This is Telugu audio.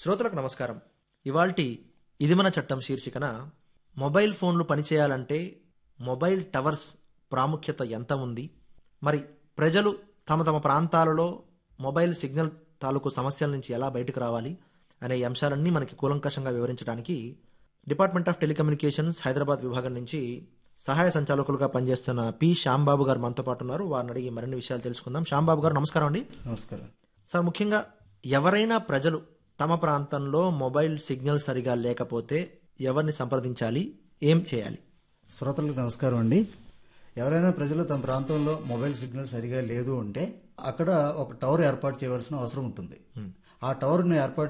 శ్రోతలకు నమస్కారం ఇవాల్టి ఇది మన చట్టం శీర్షికన మొబైల్ ఫోన్లు పనిచేయాలంటే మొబైల్ టవర్స్ ప్రాముఖ్యత ఎంత ఉంది మరి ప్రజలు తమ తమ ప్రాంతాలలో మొబైల్ సిగ్నల్ తాలూకు సమస్యల నుంచి ఎలా బయటకు రావాలి అనే ఈ అంశాలన్నీ మనకి కూలంకషంగా వివరించడానికి డిపార్ట్మెంట్ ఆఫ్ టెలికమ్యూనికేషన్స్ హైదరాబాద్ విభాగం నుంచి సహాయ సంచాలకులుగా పనిచేస్తున్న పి శ్యాంబాబు గారు మనతో పాటు ఉన్నారు వారిని అడిగి మరిన్ని విషయాలు తెలుసుకుందాం శ్యాంబాబు గారు నమస్కారం అండి నమస్కారం సార్ ముఖ్యంగా ఎవరైనా ప్రజలు తమ ప్రాంతంలో మొబైల్ సిగ్నల్ సరిగా లేకపోతే ఎవరిని సంప్రదించాలి ఏం చేయాలి శ్రోతలకు నమస్కారం అండి ఎవరైనా ప్రజలు తమ ప్రాంతంలో మొబైల్ సిగ్నల్ సరిగా లేదు అంటే అక్కడ ఒక టవర్ ఏర్పాటు చేయవలసిన అవసరం ఉంటుంది ఆ టవర్ను ఏర్పాటు